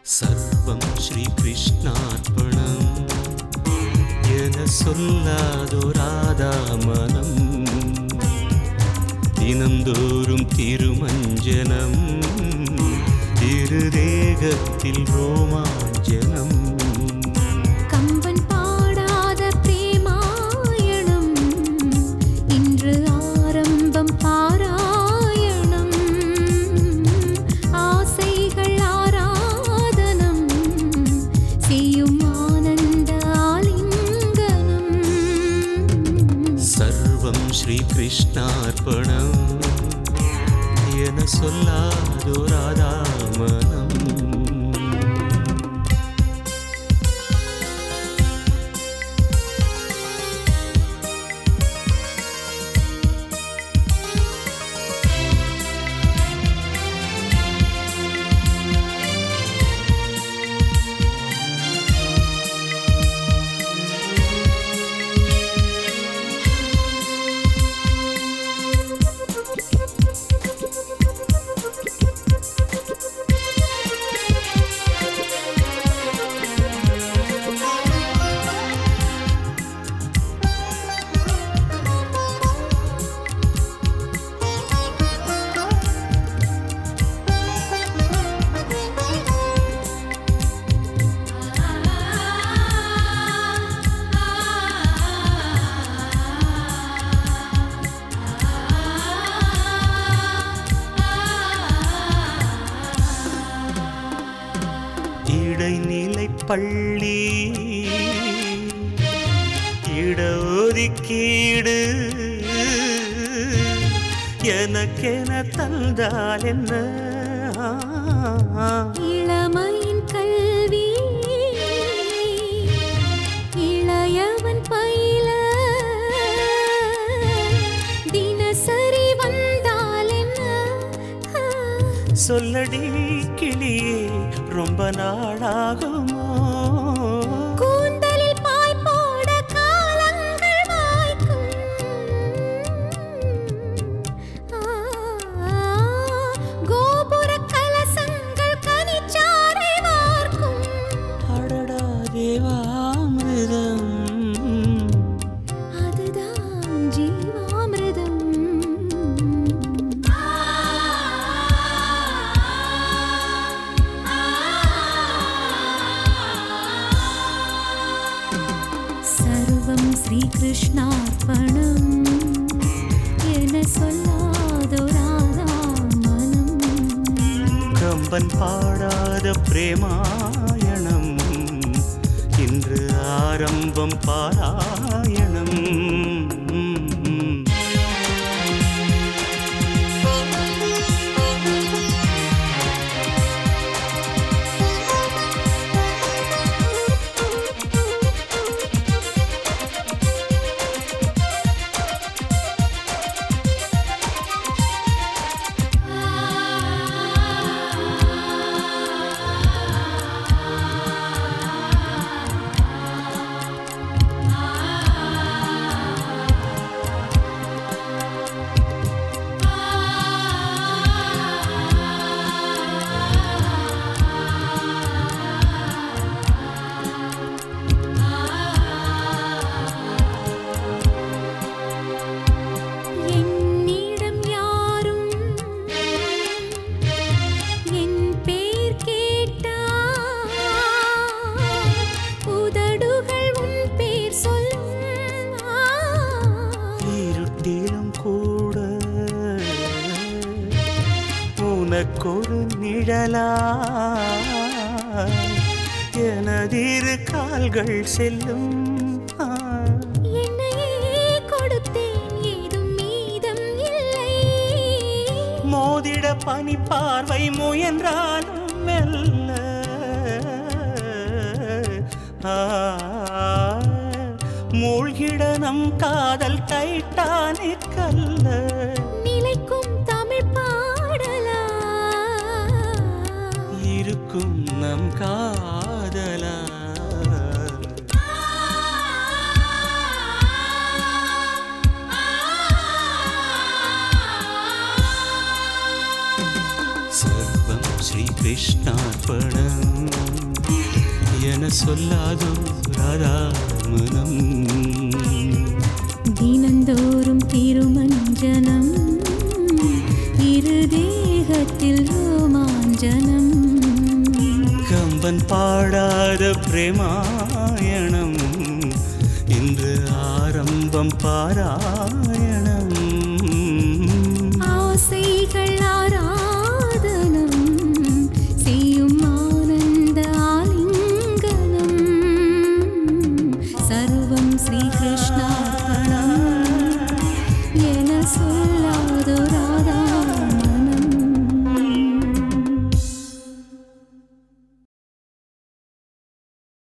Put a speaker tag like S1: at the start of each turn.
S1: சர்வம் ஸ்ரீ கிருஷ்ணார்ப்பணம் என சொல்லாதோராதா மனம் தினந்தோறும் திருமஞ்சனம் திருதேகத்தில் ரோமாஞ்சனம்
S2: கம்பன் பாடாத பிரேமாயணம் இன்று ஆரம்பம் பாராயணம் ஆசைகள் ஆராதனம் செய்யும் ஆனந்த ஆலிங்கனம்
S1: சர்வம் ஸ்ரீ கிருஷ்ணார்ப்பணம் என சொல்லாதோராதா மனம் இடைநிலை பள்ளி இடஒதுக்கீடு எனக்கென தந்தால் என்ன
S2: இளமையின் கல்வி இளையவன் பயில தினசரி வந்தால் என்ன
S1: சொல்லடி கிளியே ரொம்ப நாளாகுமோ
S2: கூந்தலில் பாய் போட காலங்கள் வாய்க்கும் ஆ, கோபுர கலசங்கள் கனிச்சாறை வார்க்கும்
S1: அடடா தேவாமிருதம்
S2: அதுதான் ஜீவாமிர்தம் சர்வம் ஸ்ரீகிருஷ்ணார்ப்பணம் என சொல்லாதோராதா மனம்
S1: கம்பன் பாடாத பிரேமாயணம் இன்று ஆரம்பம் பாராயணம்
S2: என்னிடம் யாரும் என் பேர் கேட்டால் உதடுகள் உன் பேர் சொல்லும்
S1: இருட்டிலும் கூட உனக்கொரு நிழலா எனதிரு கால்கள் செல்லும் ஆ.
S2: என்னையே கொடுத்தேன் ஏதும் மீதம் இல்லை
S1: மோதிட பனி பார்வை முயன்றாலும் மெல்ல ஆ, மூழ்கிட நம் காதல் டைட்டானிக் கல்ல
S2: நிலைக்கும் தமிழ் பாடலா
S1: இருக்கும் நம் காதலா சர்வம் ஸ்ரீ கிருஷ்ணார்ப்பணம் என சொல்லாதோ ராதா மனம்
S2: தினந்தோறும் திருமஞ்சனம் இரு தேகத்தில் ரோமாஞ்சனம்
S1: கம்பன் பாடாத பிரேமாயணம் இன்று ஆரம்பம் பாராயணம்
S2: ஆசைகள் ஆராதனம் செய்யும் ஆனந்த ஆலிங்கனம் சர்வம் ஸ்ரீகிருஷ்ணார்ப்பணம் என சொல்லாதொரு